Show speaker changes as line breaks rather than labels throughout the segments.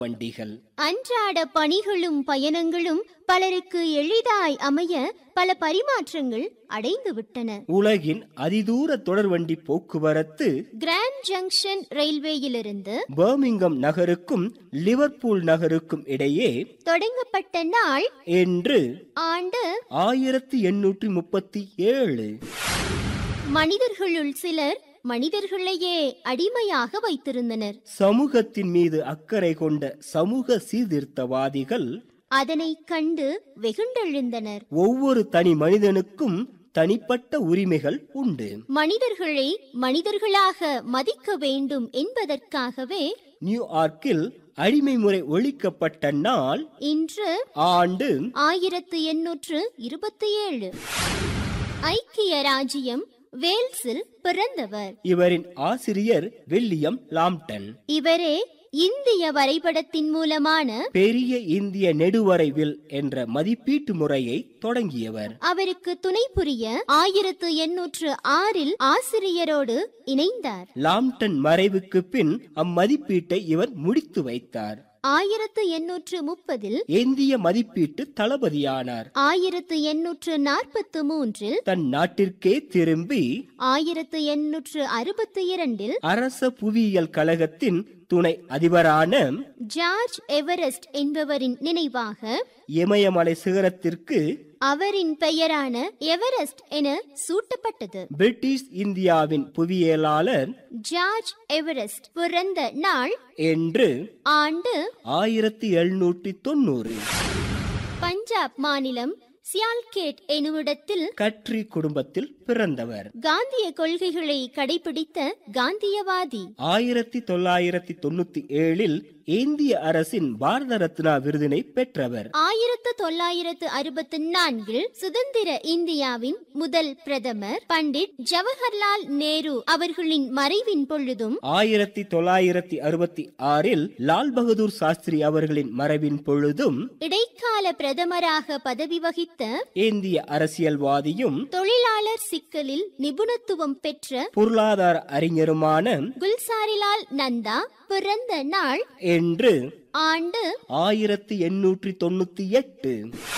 வண்டிகள்
அன்றாட பணிகளும் பயணங்களும் பலருக்கு எளிதாய் அமைய பல பரிமாற்றங்கள் அடைந்து விட்டன
உலகின் அதிதூர தொடர்வண்டி போக்குவரத்து
கிராண்ட் ஜங்ஷன் ரயில்வேயிலிருந்து
பர்மிங்கம் நகருக்கும் லிவர்பூல் நகருக்கும் இடையே
தொடங்கப்பட்ட நாள்
என்று
ஆண்டு
ஆயிரத்தி எண்ணூற்றி முப்பத்தி ஏழு
மனிதர்களுள் சிலர் மனிதர்களையே அடிமையாக வைத்திருந்தனர்
சமூகத்தின் மீது அக்கறை கொண்ட சமூக சீர்திருத்தவாதிகள்
அதனை கண்டு வெகுண்டெழுந்தனர்
ஒவ்வொரு தனி மனிதனுக்கும் தனிப்பட்ட உரிமைகள் உண்டு
மனிதர்களை மனிதர்களாக மதிக்க வேண்டும் என்பதற்காகவே
நியூயார்க்கில் அடிமை முறை ஒழிக்கப்பட்ட நாள்
இன்று
ஆண்டு
ஆயிரத்து எண்ணூற்று இருபத்தி ஏழு ஐக்கிய ராஜ்யம் வேல்ஸில் பிறந்தவர்
இவரின் ஆசிரியர் வில்லியம் லாம்டன்
இவரே இந்திய வரைபடத்தின் மூலமான
பெரிய இந்திய நெடுவரைவில் என்ற மதிப்பீட்டு முறையை தொடங்கியவர்
அவருக்கு துணை புரிய ஆயிரத்து எண்ணூற்று ஆறில் ஆசிரியரோடு இணைந்தார்
லாம்டன் மறைவுக்கு பின் அம்மதிப்பீட்டை இவர் முடித்து வைத்தார்
ஆயிரத்து எண்ணூற்று முப்பதில்
இந்திய மதிப்பீட்டு தளபதியானார்
ஆயிரத்து எண்ணூற்று நாற்பத்து மூன்றில்
தன் நாட்டிற்கே திரும்பி
ஆயிரத்து எண்ணூற்று அறுபத்தி இரண்டில்
அரச புவியியல் கழகத்தின் துணை அதிபரான
ஜார்ஜ் எவரெஸ்ட் என்பவரின் நினைவாக
இமயமலை சிகரத்திற்கு
அவரின் பெயரான எவரெஸ்ட் என சூட்டப்பட்டது
பிரிட்டிஷ் இந்தியாவின் புவியியலாளர்
ஜார்ஜ் எவரெஸ்ட் பிறந்த நாள்
என்று
ஆண்டு
ஆயிரத்தி எழுநூற்றி தொண்ணூறு
பஞ்சாப் மாநிலம் சியால்கேட் எனுமிடத்தில்
கட்ரி குடும்பத்தில் பிறந்தவர்
காந்திய கொள்கைகளை கடைபிடித்த காந்தியவாதி
ஆயிரத்தி தொள்ளாயிரத்தி தொண்ணூத்தி ஏழில் இந்திய அரசின் பாரத ரத்னா விருதினை பெற்றவர்
ஆயிரத்து தொள்ளாயிரத்து அறுபத்தி நான்கில் சுதந்திர இந்தியாவின் முதல் பிரதமர் பண்டிட் ஜவஹர்லால் நேரு அவர்களின் மறைவின் பொழுதும்
ஆயிரத்தி தொள்ளாயிரத்தி அறுபத்தி ஆறில் லால் பகதூர் சாஸ்திரி அவர்களின் மறைவின் பொழுதும்
இடைக்கால பிரதமராக பதவி வகித்த
இந்திய அரசியல்வாதியும்
தொழிலாளர் சிக்கலில் நிபுணத்துவம் பெற்ற
பொருளாதார அறிஞருமான
குல்சாரிலால் நந்தா பிறந்த நாள்
என்று
ஆண்டு
ஆயிரத்தி எண்ணூற்றி தொண்ணூத்தி எட்டு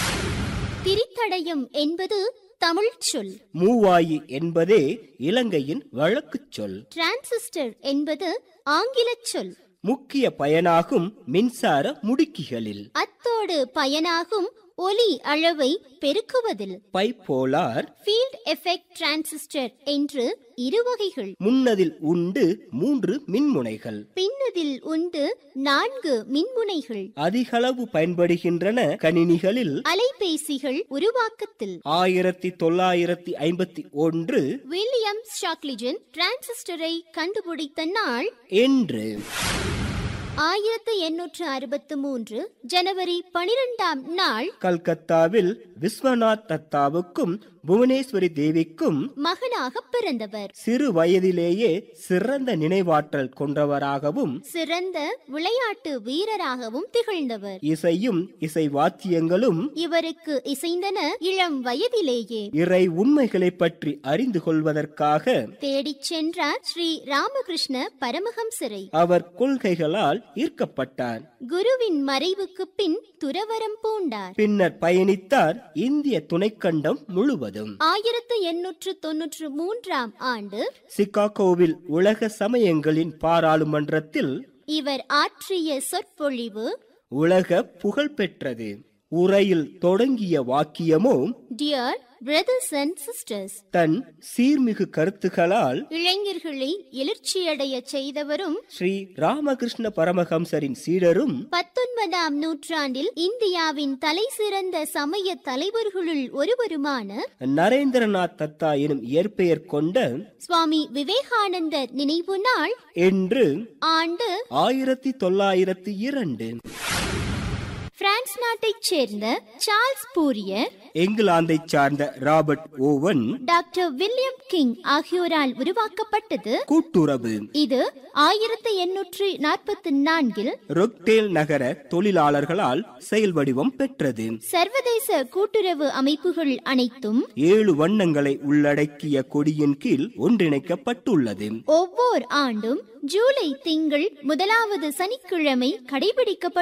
திரித்தடயம் என்பது தமிழ் சொல்
மூவாயி என்பதே இலங்கையின் வழக்குச் சொல்
டிரான்சிஸ்டர் என்பது ஆங்கிலச் சொல்
முக்கிய பயனாகும் மின்சார முடுக்கிகளில்
அத்தோடு பயனாகும் ஒலி அளவை பெருக்குவதில்
பைப்போலார்
ஃபீல்ட் எஃபெக்ட் டிரான்சிஸ்டர் என்று இரு வகைகள்
முன்னதில் உண்டு மூன்று மின்முனைகள்
பின்னதில் உண்டு நான்கு மின்முனைகள்
அதிகளவு பயன்படுகின்றன கணினிகளில்
அலைபேசிகள் உருவாக்கத்தில்
ஆயிரத்தி தொள்ளாயிரத்தி ஐம்பத்தி ஒன்று
வில்லியம் ஷாக்லிஜன் டிரான்சிஸ்டரை கண்டுபிடித்த நாள்
என்று
ஆயிரத்து எண்ணூற்று அறுபத்து மூன்று ஜனவரி பனிரெண்டாம் நாள்
கல்கத்தாவில் விஸ்வநாத் தத்தாவுக்கும் புவனேஸ்வரி தேவிக்கும்
மகனாக பிறந்தவர்
சிறு வயதிலேயே சிறந்த நினைவாற்றல் கொண்டவராகவும்
சிறந்த விளையாட்டு வீரராகவும் திகழ்ந்தவர்
இசையும் இசை வாத்தியங்களும்
இவருக்கு இசைந்தன இளம் வயதிலேயே
இறை உண்மைகளை பற்றி அறிந்து கொள்வதற்காக
தேடிச் சென்றார் ஸ்ரீ ராமகிருஷ்ண பரமஹம்சரை
அவர் கொள்கைகளால் ஈர்க்கப்பட்டார்
குருவின் மறைவுக்கு பின் துறவரம் பூண்டார்
பின்னர் பயணித்தார் இந்திய துணைக்கண்டம் முழுவதும்
ஆயிரத்து எண்ணூற்று தொன்னூற்று மூன்றாம் ஆண்டு
சிகாகோவில் உலக சமயங்களின் பாராளுமன்றத்தில்
இவர் ஆற்றிய சொற்பொழிவு
உலக புகழ் பெற்றது உரையில் தொடங்கிய வாக்கியமோ
டியர் பிரதர்ஸ் அண்ட் சிஸ்டர்ஸ்
தன் சீர்மிகு கருத்துகளால்
இளைஞர்களை எழுச்சியடைய செய்தவரும்
ஸ்ரீ ராமகிருஷ்ண பரமஹம்சரின் சீடரும்
பத்தொன்பதாம் நூற்றாண்டில் இந்தியாவின் தலை சிறந்த சமய தலைவர்களுள் ஒருவருமான
நரேந்திரநாத் தத்தா எனும் இயற்பெயர் கொண்ட
சுவாமி விவேகானந்தர் நினைவு நாள்
என்று
ஆண்டு
ஆயிரத்தி தொள்ளாயிரத்தி இரண்டு
பிரான்ஸ் பிரான்ஸ் நாட்டைச் சேர்ந்த சார்ல்ஸ் பூரியர்
இங்கிலாந்தைச் சார்ந்த Robert Owen
doctor William King ஆகியோரால் உருவாக்கப்பட்டது
கூட்டுறவு
இது ஆயிரத்தி எண்ணூற்று நாற்பத்தி நான்கில்
ரொக்டேல் நகர தொழிலாளர்களால் செயல் வடிவம் பெற்றது
சர்வதேச கூட்டுறவு அமைப்புகள் அனைத்தும்
ஏழு வண்ணங்களை உள்ளடக்கிய கொடியின் கீழ் ஒன்றிணைக்கப்பட்டுள்ளது
ஒவ்வொரு ஆண்டும் ஜூலை திங்கள் முதலாவது சனிக்கிழமை கடைபிடிக்கப்படும்